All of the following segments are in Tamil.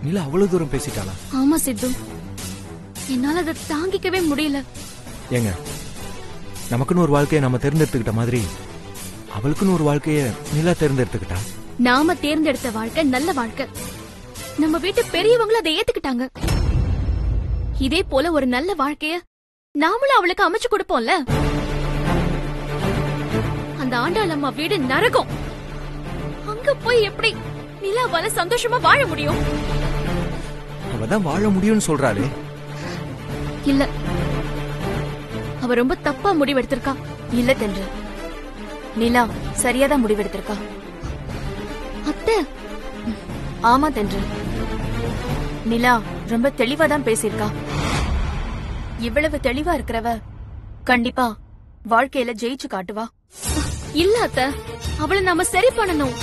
நிலா அவ்வளவு தூரம் பேசிட்டாளா ஆமா சித்து என்னால அதை தாங்கிக்கவே முடியல ஏங்க நமக்குன்னு ஒரு வாழ்க்கையை நம்ம தேர்ந்தெடுத்துக்கிட்ட மாதிரி அவளுக்குன்னு ஒரு வாழ்க்கையை நிலா தேர்ந்தெடுத்துக்கிட்டா நாம தேர்ந்தெடுத்த வாழ்க்கை நல்ல வாழ்க்கை நம்ம வீட்டு பெரியவங்களும் அதை ஏத்துக்கிட்டாங்க இதே போல ஒரு நல்ல வாழ்க்கைய நாமளும் அவளுக்கு அமைச்சு கொடுப்போம்ல அந்த ஆண்டாள் அம்மா வீடு நரகம் அங்க போய் எப்படி நிலாவால சந்தோஷமா வாழ முடியும் அவ தான் வாழ முடியும்னு சொல்றாளே இல்ல அவ ரொம்ப தப்பா முடிவெடுத்திருக்கா இல்ல தென்று நிலா சரியாதான் முடிவெடுத்திருக்கா அத்தை ஆமா தென்று நிலா ரொம்ப தெளிவா தான் பேசியிருக்கா இவ்வளவு தெளிவா இருக்கிறவ கண்டிப்பா வாழ்க்கையில ஜெயிச்சு காட்டுவா இல்ல அத்த அவளை நாம சரி பண்ணணும்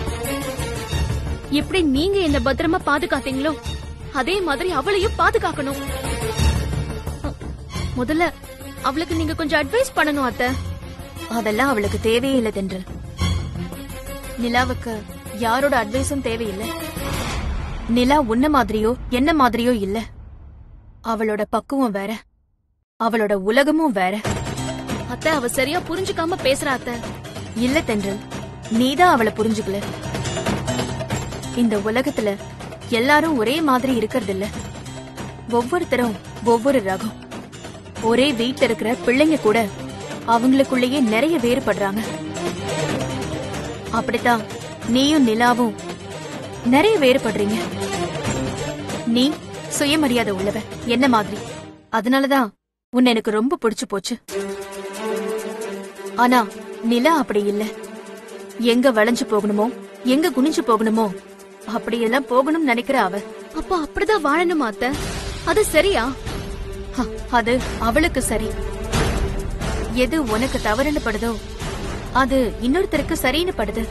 எப்படி நீங்க என்ன பத்திரமா பாதுகாத்தீங்களோ அதே மாதிரி அவளையும் பாதுகாக்கணும் அ, முதல்ல அவளுக்கு நீங்க கொஞ்சம் அட்வைஸ் பண்ணணும் அத்த அதெல்லாம் அவளுக்கு தேவையே இல்லை தென்று நிலாவுக்கு யாரோட அட்வைஸும் தேவையில்லை நிலா உன்ன மாதிரியோ என்ன மாதிரியோ இல்ல அவளோட பக்குவம் வேற அவளோட உலகமும் வேற அத்த அவ சரியா புரிஞ்சுக்காம பேசுறா அத்த இல்ல தென்றல் நீதான் அவளை புரிஞ்சுக்கல இந்த உலகத்துல எல்லாரும் ஒரே மாதிரி இருக்கறது இல்ல ஒவ்வொருத்தரும் ஒவ்வொரு ரகம் ஒரே வீட்ல இருக்கிற பிள்ளைங்க கூட அவங்களுக்குள்ளேயே நிறைய வேறுபடுறாங்க அப்படித்தான் நீயும் நிலாவும் நிறைய வேறுபடுறீங்க நீ சுயமரியாதை உள்ளவ என்ன மாதிரி அதனாலதான் உன்னை எனக்கு ரொம்ப பிடிச்சு போச்சு ஆனா நிலா அப்படி இல்ல எங்க வளைஞ்சு போகணுமோ எங்க குனிஞ்சு போகணுமோ அப்படியெல்லாம் போகணும்னு நினைக்கிற அவ அப்ப அப்படிதான் வாழணுமா அத்த அது சரியா ஹ, அது அவளுக்கு சரி எது உனக்கு தவறுன்னு படுதோ அது இன்னொருத்தருக்கு சரின்னு படுது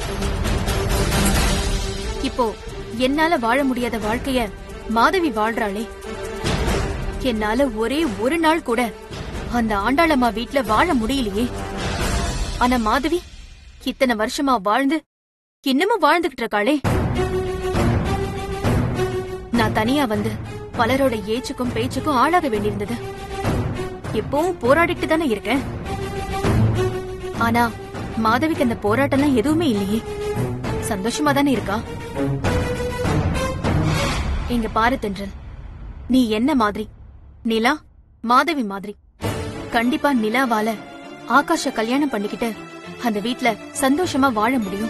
இப்போ என்னால வாழ முடியாத வாழ்க்கைய மாதவி வாழ்றாளே என்னால ஒரே ஒரு நாள் கூட அந்த ஆண்டாளம்மா வீட்ல வாழ முடியலையே ஆனா மாதவி இத்தனை வருஷமா வாழ்ந்து இன்னமும் வாழ்ந்துகிட்டு இருக்காளே நான் தனியா வந்து பலரோட ஏச்சுக்கும் பேச்சுக்கும் ஆளாக வேண்டியிருந்தது எப்பவும் போராடிட்டு தானே இருக்கேன் ஆனா மாதவிக்கு அந்த போராட்டம்லாம் எதுவுமே இல்லையே சந்தோஷமா தானே இருக்கா இங்க பாரு தென்றல் நீ என்ன மாதிரி நிலா மாதவி மாதிரி கண்டிப்பா நிலாவால ஆகாஷ கல்யாணம் பண்ணிக்கிட்டு அந்த வீட்ல சந்தோஷமா வாழ முடியும்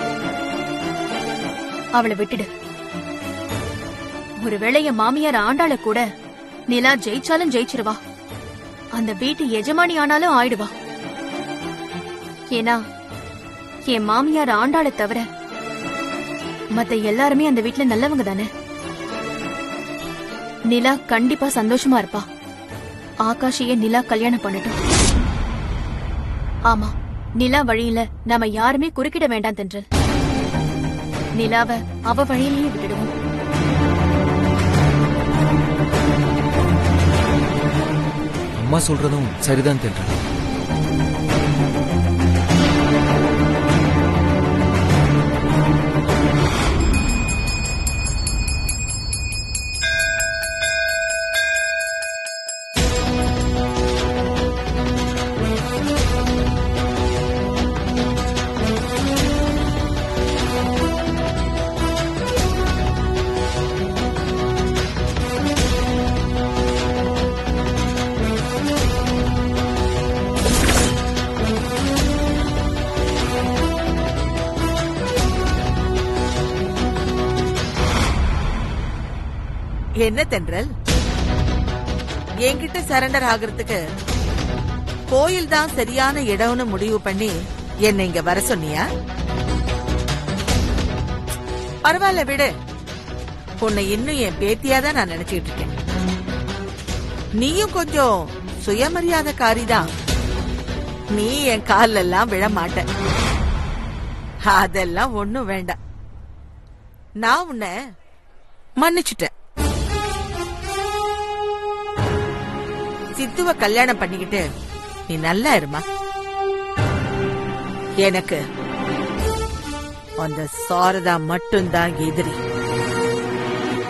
அவளை விட்டுடு ஒருவேளை என் மாமியார் ஆண்டாள கூட நிலா ஜெயிச்சாலும் ஜெயிச்சிருவா அந்த வீட்டு எஜமானி ஆனாலும் ஆயிடுவா ஏன்னா என் மாமியார் ஆண்டாளை தவிர மத்த எல்லாருமே அந்த வீட்ல நல்லவங்க தானே நிலா கண்டிப்பா சந்தோஷமா இருப்பா ஆகாஷையே நிலா கல்யாணம் பண்ணட்டும் ஆமா நிலா வழியில நாம யாருமே குறுக்கிட வேண்டாம் தென்றல் நிலாவ அவ வழியிலேயே விட்டுடுவோம் அம்மா சொல்றதும் சரிதான் தென்றல் என்ன தென்றல் என்கிட்ட சரண்டர் ஆகுறதுக்கு கோயில் தான் சரியான இடம்னு முடிவு பண்ணி என்னை இங்க வர சொன்னியா பரவாயில்ல விடு உன்னை இன்னும் என் பேத்தியா தான் நான் நினைச்சிட்டு இருக்கேன் நீயும் கொஞ்சம் சுயமரியாதைக்காரி தான் நீ என் கால்ல எல்லாம் விழ மாட்ட அதெல்லாம் ஒண்ணும் வேண்டாம் நான் உன்னை மன்னிச்சுட்டேன் சித்துவ கல்யாணம் பண்ணிக்கிட்டு நீ நல்லா இருமா எனக்கு அந்த சாரதா மட்டும்தான் எதிரி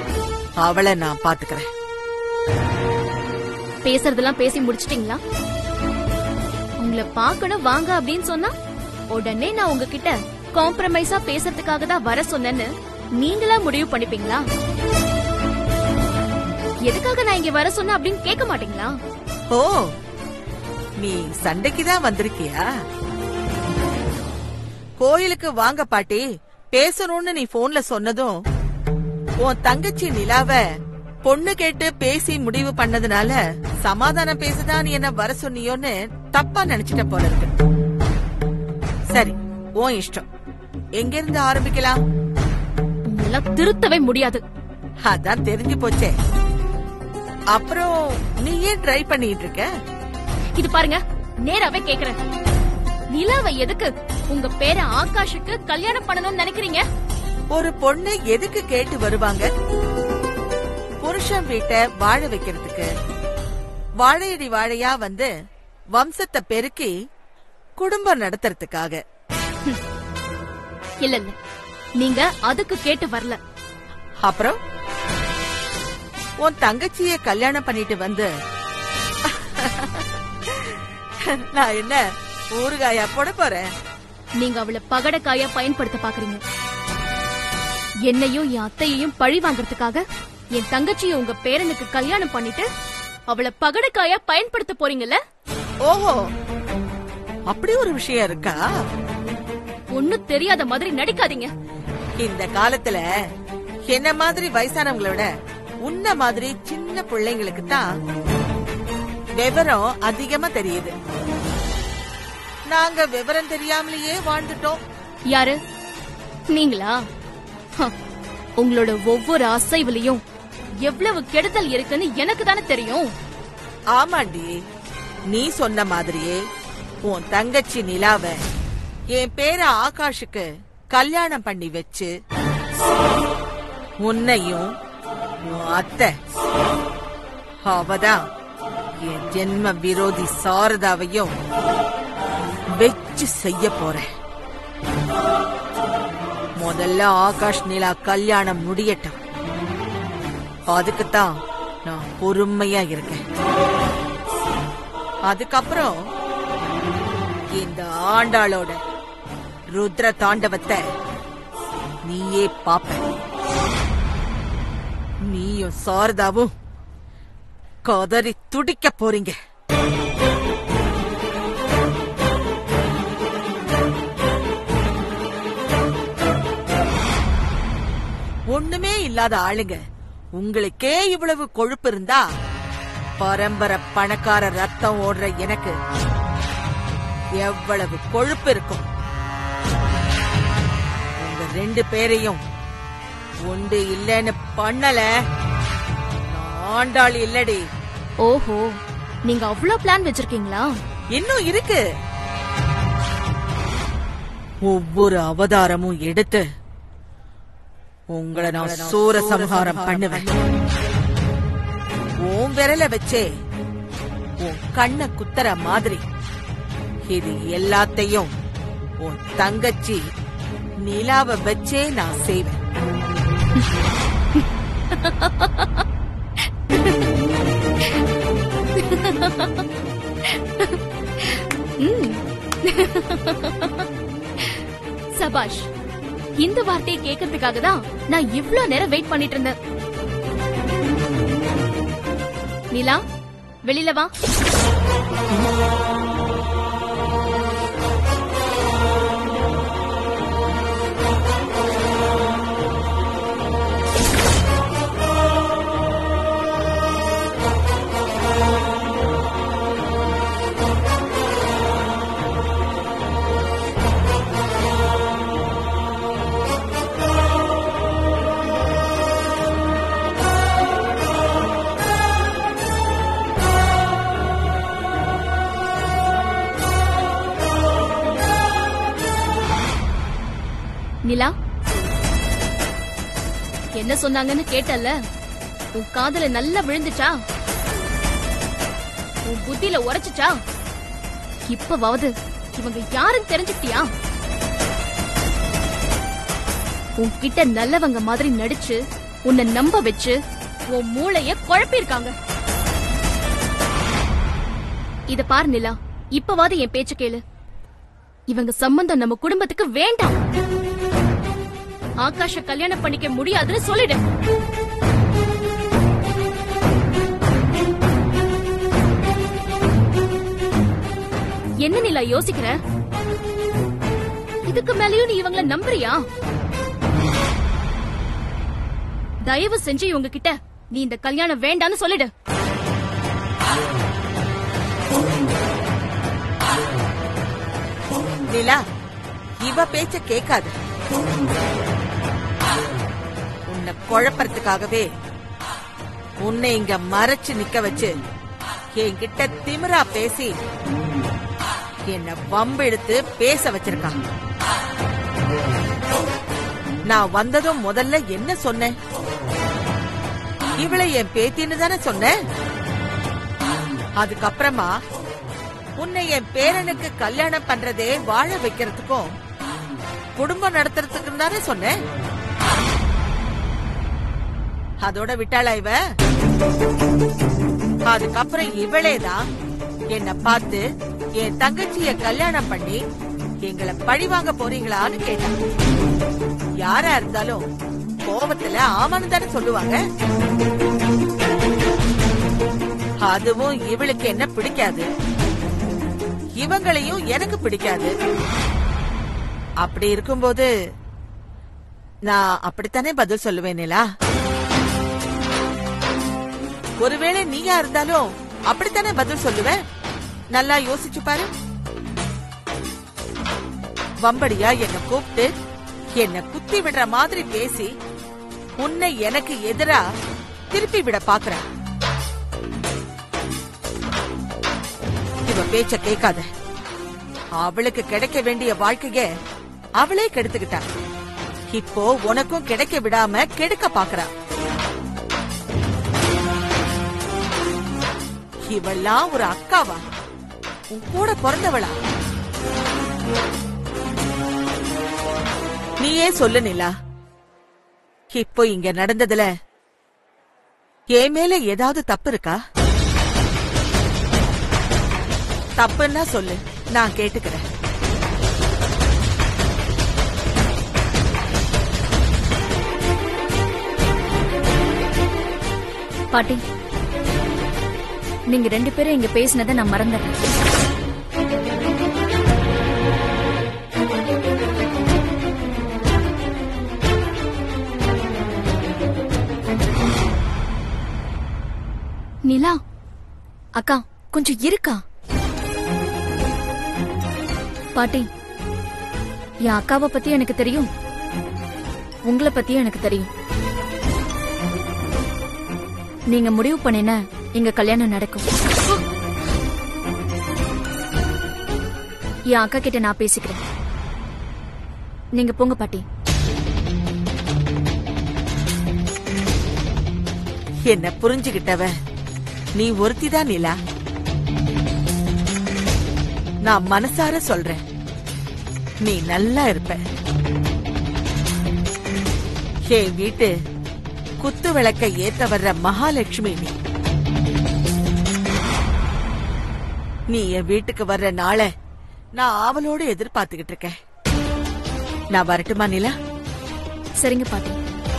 அவளை நான் பாத்துக்கிறேன் பேசுறதெல்லாம் பேசி முடிச்சிட்டீங்களா உங்களை பார்க்கணும் வாங்க அப்படின்னு சொன்னா உடனே நான் உங்ககிட்ட காம்ப்ரமைஸா பேசுறதுக்காக தான் வர சொன்னேன்னு நீங்களா முடிவு பண்ணிப்பீங்களா எதுக்காக நான் இங்க வர சொன்ன அப்படின்னு கேட்க மாட்டீங்களா ஓ நீ சண்டைக்கு தான் வந்திருக்கியா கோயிலுக்கு வாங்க பாட்டி பேசணும்னு நீ போன்ல சொன்னதும் உன் தங்கச்சி நிலாவ பொண்ணு கேட்டு பேசி முடிவு பண்ணதுனால சமாதானம் பேசுதான் நீ என்ன வர சொன்னியோன்னு தப்பா நினைச்சிட்ட போல இருக்கு சரி உன் இஷ்டம் எங்க இருந்து ஆரம்பிக்கலாம் உங்களெல்லாம் திருத்தவே முடியாது அதான் தெரிஞ்சு போச்சே அப்புறம் நீ ஏன் ட்ரை பண்ணிட்டு இருக்க இது பாருங்க நேராவே கேக்குறேன் நிலாவை எதுக்கு உங்க பேர ஆகாஷுக்கு கல்யாணம் பண்ணணும்னு நினைக்கிறீங்க ஒரு பொண்ணு எதுக்கு கேட்டு வருவாங்க புருஷன் வீட்டை வாழ வைக்கிறதுக்கு வாழையடி வாழையா வந்து வம்சத்தை பெருக்கி குடும்பம் நடத்துறதுக்காக இல்ல இல்ல நீங்க அதுக்கு கேட்டு வரல அப்புறம் உன் தங்கச்சிய கல்யாணம் பண்ணிட்டு வந்து நான் என்ன ஊறுகாயா போட போறேன் நீங்க அவளை பகடக்காயா பயன்படுத்த பாக்குறீங்க என்னையும் என் அத்தையையும் பழி வாங்குறதுக்காக என் தங்கச்சியை உங்க பேரனுக்கு கல்யாணம் பண்ணிட்டு அவளை பகடக்காயா பயன்படுத்த போறீங்கல்ல ஓஹோ அப்படி ஒரு விஷயம் இருக்கா ஒண்ணும் தெரியாத மாதிரி நடிக்காதீங்க இந்த காலத்துல என்ன மாதிரி வயசானவங்கள விட உன்ன மாதிரி சின்ன பிள்ளைங்களுக்கு தான் விவரம் அதிகமா தெரியுது நாங்க விவரம் தெரியாமலேயே வாழ்ந்துட்டோம் யாரு நீங்களா ஹ, உங்களோட ஒவ்வொரு அசைவுலயும் எவ்வளவு கெடுதல் இருக்குன்னு எனக்கு தானே தெரியும் ஆமாண்டி நீ சொன்ன மாதிரியே உன் தங்கச்சி நிலாவ என் பேர ஆகாஷுக்கு கல்யாணம் பண்ணி வச்சு உன்னையும் உன் அத்தை அவதான் என் ஜென்ம விரோதி சாரதாவையும் வெச்சு செய்ய போறேன் முதல்ல ஆகாஷ் நிலா கல்யாணம் முடியட்டும் அதுக்குத்தான் நான் பொறுமையா இருக்கேன் அதுக்கப்புறம் இந்த ஆண்டாளோட ருத்ர தாண்டவத்தை நீயே பாப்ப நீயும் சாரதாவும் கதறி துடிக்க போறீங்க ஒண்ணுமே இல்லாத ஆளுங்க உங்களுக்கே இவ்வளவு கொழுப்பு இருந்தா பரம்பரை பணக்கார ரத்தம் ஓடுற எனக்கு எவ்வளவு கொழுப்பு இருக்கும் உங்க ரெண்டு பேரையும் உண்டு இல்லைன்னு பண்ணல நான் ஆண்டாள் இல்லடி ஓஹோ நீங்க அவ்ளோ பிளான் வச்சிருக்கீங்களா இன்னும் இருக்கு ஒவ்வொரு அவதாரமும் எடுத்து உங்களை நான் சூர சம்ஹாரம் பண்ணுவேன் உன் விரல வச்சே உன் கண்ண குத்துற மாதிரி இது எல்லாத்தையும் உன் தங்கச்சி நிலாவை வச்சே நான் செய்வேன் சபாஷ் இந்த வார்த்தையை கேட்கறதுக்காக தான் நான் இவ்ளோ நேரம் வெயிட் பண்ணிட்டு இருந்தேன் நிலா வெளியில வா நிலா என்ன சொன்னாங்கன்னு கேட்டல்ல உன் காதுல நல்லா விழுந்துச்சா உன் புத்தியில உரைச்சுச்சா இப்பவாவது இவங்க யாருன்னு தெரிஞ்சுக்கிட்டியா உன்கிட்ட நல்லவங்க மாதிரி நடிச்சு உன்னை நம்ப வச்சு உன் மூளைய குழப்பிருக்காங்க இத பாரு நிலா இப்பவாது என் பேச்ச கேளு இவங்க சம்பந்தம் நம்ம குடும்பத்துக்கு வேண்டாம் ஆகாஷ கல்யாணம் பண்ணிக்க முடியாதுன்னு சொல்லிடு என்ன நிலா யோசிக்கிற இதுக்கு மேலயும் நீ இவங்கள நம்புறியா தயவு செஞ்சு இவங்க கிட்ட நீ இந்த கல்யாணம் வேண்டான்னு சொல்லிடு நிலா இவ பேச்ச கேட்காத உன்னை குழப்பறதுக்காகவே உன்னை இங்க மறைச்சு நிக்க வச்சு என்கிட்ட திமிரா பேசி என்ன வம்பெடுத்து பேச வச்சிருக்கான் நான் வந்ததும் முதல்ல என்ன சொன்னேன் இவளை என் பேத்தின்னு தானே சொன்னேன் அதுக்கப்புறமா உன்னை என் பேரனுக்கு கல்யாணம் பண்றதே வாழ வைக்கிறதுக்கும் குடும்பம் நடத்துறதுக்கும் தானே சொன்னேன் அதோட விட்டாளா இவ அதுக்கப்புறம் இவளே தான் என்ன பார்த்து என் தங்கச்சிய கல்யாணம் பண்ணி எங்களை பழி வாங்க போறீங்களான்னு கேட்டான் யாரா இருந்தாலும் கோபத்துல ஆமான்னு தானே சொல்லுவாங்க அதுவும் இவளுக்கு என்ன பிடிக்காது இவங்களையும் எனக்கு பிடிக்காது அப்படி இருக்கும்போது நான் அப்படித்தானே பதில் சொல்லுவேன் நிலா ஒருவேளை நீயா இருந்தாலும் அப்படித்தானே பதில் சொல்லுவேன் நல்லா யோசிச்சு பாரு வம்படியா என்ன கூப்பிட்டு என்ன குத்தி விடுற மாதிரி பேசி உன்னை எனக்கு எதிரா திருப்பி விட பாக்குற இவ பேச்ச கேட்காத அவளுக்கு கிடைக்க வேண்டிய வாழ்க்கைய அவளே கெடுத்துக்கிட்டா இப்போ உனக்கும் கிடைக்க விடாம கெடுக்க பாக்குறா இவெல்லாம் ஒரு அக்காவா உன் கூட பிறந்தவளா நீயே சொல்லு நிலா இப்போ இங்க நடந்ததுல என் மேல ஏதாவது தப்பு இருக்கா தப்புன்னா சொல்லு நான் கேட்டுக்கிறேன் பாட்டி நீங்க ரெண்டு பேரும் இங்க பேசினதை நான் மறந்துடுறேன் நிலா அக்கா கொஞ்சம் இருக்கா பாட்டி என் அக்காவை பத்தி எனக்கு தெரியும் உங்களை பத்தியும் எனக்கு தெரியும் நீங்க முடிவு பண்ணின எங்க கல்யாணம் நடக்கும் என் அக்கா கிட்ட நான் பேசிக்கிறேன் நீங்க போங்க பாட்டி என்ன புரிஞ்சுகிட்டவ நீ ஒருத்திதான் நிலா நான் மனசார சொல்றேன் நீ நல்லா இருப்ப என் வீட்டு குத்து விளக்க ஏத்த வர்ற மகாலட்சுமி நீ நீ என் வீட்டுக்கு வர்ற நாள நான் ஆவலோடு எதிர்பார்த்துக்கிட்டு இருக்கேன் நான் வரட்டுமா நிலா சரிங்க பாட்டி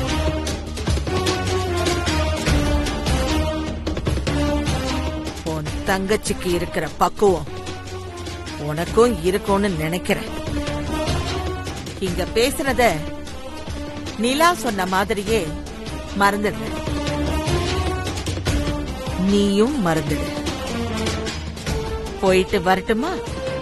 உன் தங்கச்சிக்கு இருக்கிற பக்குவம் உனக்கும் இருக்கும்னு நினைக்கிறேன் இங்க பேசுனத நிலா சொன்ன மாதிரியே மறந்துடு நீயும் மறந்துடு போயிட்டு வரட்டுமா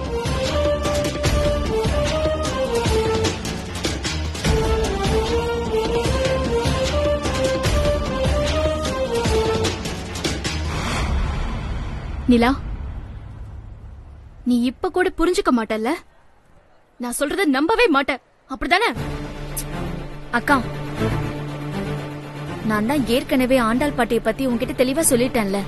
நிலா நீ இப்ப கூட புரிஞ்சுக்க மாட்டல்ல நான் சொல்றத நம்பவே மாட்டேன் அப்படிதானே அக்கா நான் தான் ஏற்கனவே ஆண்டாள் பாட்டியை பத்தி உன்கிட்ட தெளிவா சொல்லிட்டேன்ல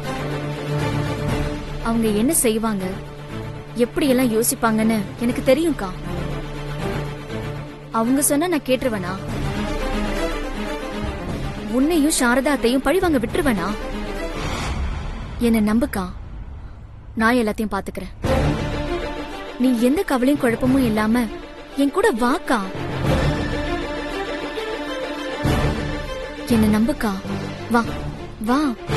அவங்க என்ன செய்வாங்க எப்படி எல்லாம் யோசிப்பாங்கன்னு எனக்கு தெரியும்க்கா அவங்க சொன்னா நான் கேட்டுருவேனா உன்னையும் சாரதா அத்தையும் பழி வாங்க விட்டுருவேனா என்ன நம்புக்கா நான் எல்லாத்தையும் பாத்துக்கிறேன் நீ எந்த கவலையும் குழப்பமும் இல்லாம என் கூட வாக்கா என்ன நம்புக்கா வா வா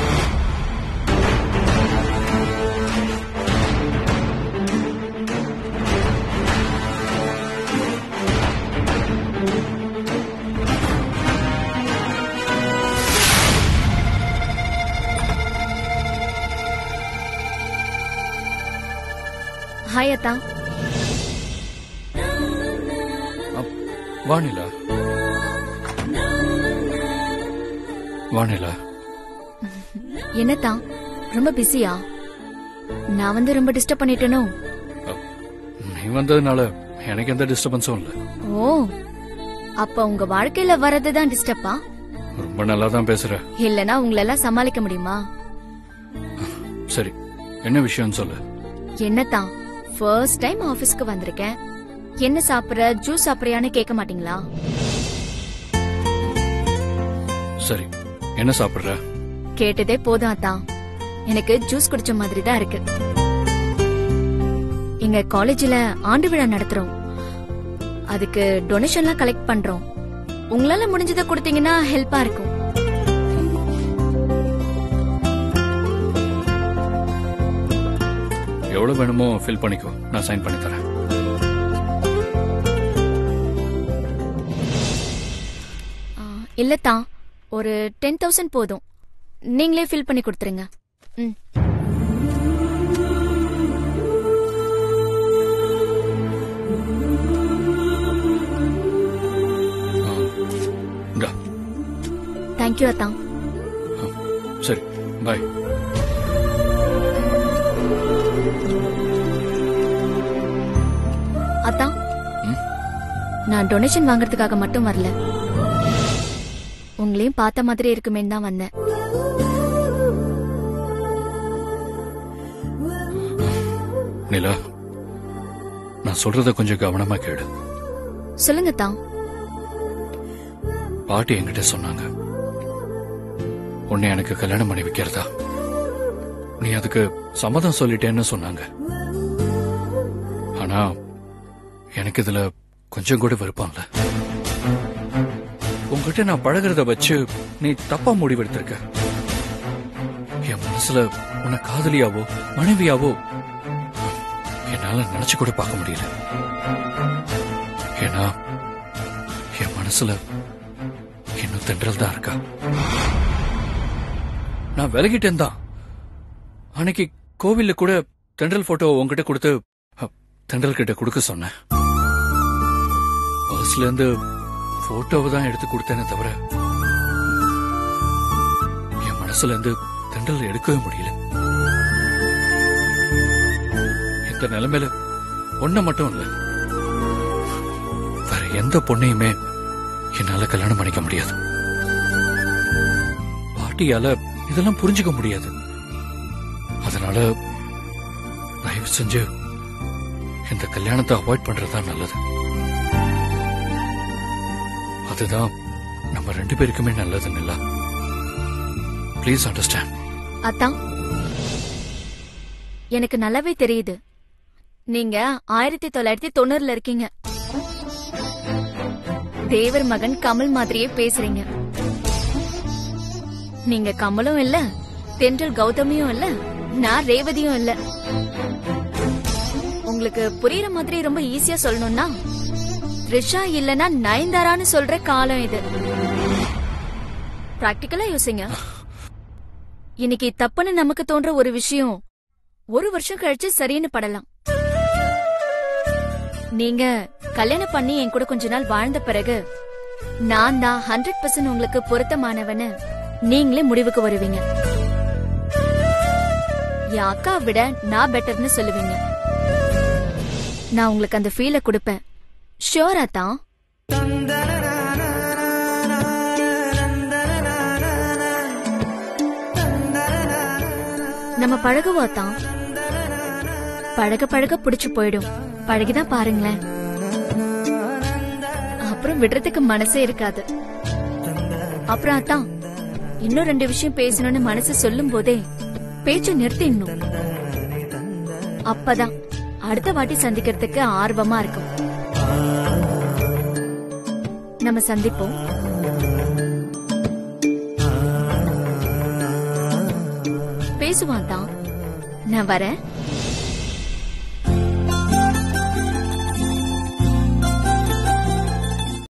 ஹாய் அத்தா வானிலா வானிலா என்னத்தா ரொம்ப பிஸியா நான் வந்து ரொம்ப டிஸ்டர்ப் பண்ணிட்டேனோ நீ வந்ததுனால எனக்கு எந்த டிஸ்டர்பன்ஸும் இல்லை ஓ அப்ப உங்க வாழ்க்கையில வர்றதுதான் டிஸ்டர்பா ரொம்ப நல்லா தான் பேசுற இல்லனா உங்களெல்லாம் சமாளிக்க முடியுமா சரி என்ன விஷயம்னு சொல்லு என்னத்தான் ஃபர்ஸ்ட் டைம் ஆபீஸ்க்கு வந்திருக்கேன் என்ன சாப்பிடுற ஜூஸ் சாப்பிடுறியான்னு கேட்க மாட்டீங்களா சரி என்ன சாப்பிடுற கேட்டதே போதும் அத்தான் எனக்கு ஜூஸ் குடிச்ச மாதிரி தான் இருக்கு எங்க காலேஜ்ல ஆண்டு விழா நடத்துறோம் அதுக்கு டொனேஷன்லாம் கலெக்ட் பண்றோம் உங்களால முடிஞ்சதை கொடுத்தீங்கன்னா ஹெல்ப்பா இருக்கும் எவ்வளவு வேணுமோ ஃபில் பண்ணிக்கோ நான் சைன் பண்ணி தரேன் ஆ, இல்லத்தான் ஒரு டென் தௌசண்ட் போதும் நீங்களே ஃபில் பண்ணி கொடுத்துருங்க ம் ஆ, இந்தா தேங்க்யூ அத்தான் சரி பாய் அத்தான் ம்? நான் டொனேஷன் வாங்குறதுக்காக மட்டும் வரல உங்களையும் பார்த்த மாதிரி இருக்குமேன்னு தான் வந்தேன் நிலா நான் சொல்றத கொஞ்சம் கவனமா கேளு சொல்லுங்க தான் பாட்டி என்கிட்ட சொன்னாங்க உன்னை எனக்கு கல்யாணம் பண்ணி வைக்கிறதா நீ அதுக்கு சம்மதம் சொல்லிட்டேன்னு சொன்னாங்க ஆனா எனக்கு இதுல கொஞ்சம் கூட விருப்பம் இல்ல உங்ககிட்ட நான் பழகுறத வச்சு நீ தப்பா முடிவெடுத்திருக்க என் மனசுல உன்னை காதலியாவோ மனைவியாவோ என்னால நினைச்சு கூட பார்க்க முடியல ஏன்னா என் மனசுல இன்னும் தென்றல் தான் இருக்கா நான் விலகிட்டேன் தான் அன்னைக்கு கோவில்ல கூட தென்றல் போட்டோ உன்கிட்ட கொடுத்து அ, தென்றல் கிட்ட கொடுக்க சொன்னேன் பர்ஸ்ல இருந்து போட்டோவை தான் எடுத்து கொடுத்தேனே தவிர என் மனசுல இருந்து தென்றல் எடுக்கவே முடியல இந்த நிலைமையில ஒன்ன மட்டும் இல்ல வேற எந்த பொண்ணையுமே என்னால கல்யாணம் பண்ணிக்க முடியாது பாட்டியால இதெல்லாம் புரிஞ்சுக்க முடியாது அதனால தயவு செஞ்சு இந்த கல்யாணத்தை அவாய்ட் பண்றதா நல்லது அதுதான் நம்ம ரெண்டு பேருக்குமே நல்லது இல்ல ப்ளீஸ் அண்டர்ஸ்டாண்ட் அத்தான் எனக்கு நல்லாவே தெரியுது நீங்க ஆயிரத்தி தொள்ளாயிரத்தி தொண்ணூறுல இருக்கீங்க தேவர் மகன் கமல் மாதிரியே பேசுறீங்க நீங்க கமலும் இல்ல தென்றல் கௌதமியும் இல்ல நான் ரேவதியும் இல்ல உங்களுக்கு புரியுற மாதிரி ரொம்ப ஈஸியா சொல்லணும்னா த்ரிஷா இல்லனா நயன்தாரான்னு சொல்ற காலம் இது பிராக்டிக்கலா யோசிங்க இன்னைக்கு தப்புன்னு நமக்கு தோன்ற ஒரு விஷயம் ஒரு வருஷம் கழிச்சு சரின்னு படலாம் நீங்க கல்யாணம் பண்ணி என் கூட கொஞ்ச நாள் வாழ்ந்த பிறகு நான் தான் ஹண்ட்ரட் பர்சன்ட் உங்களுக்கு பொருத்தமானவன்னு நீங்களே முடிவுக்கு வருவீங்க என் அக்கா விட நான் பெட்டர்னு சொல்லுவீங்க நான் உங்களுக்கு அந்த ஃபீலை கொடுப்பேன் ஷியோரா தான் நம்ம பழகுவா தான் பழக பழக பிடிச்சு போயிடும் பழகிதான் பாருங்களேன் அப்புறம் விடுறதுக்கு மனசே இருக்காது அப்புறம் அதான் இன்னும் ரெண்டு விஷயம் பேசணும்னு மனசு சொல்லும் போதே பேச்ச நிறுத்திடணும் அப்பதான் அடுத்த வாட்டி சந்திக்கிறதுக்கு ஆர்வமா இருக்கும் நம்ம சந்திப்போம் பேசுவான் தான் நான் வரேன்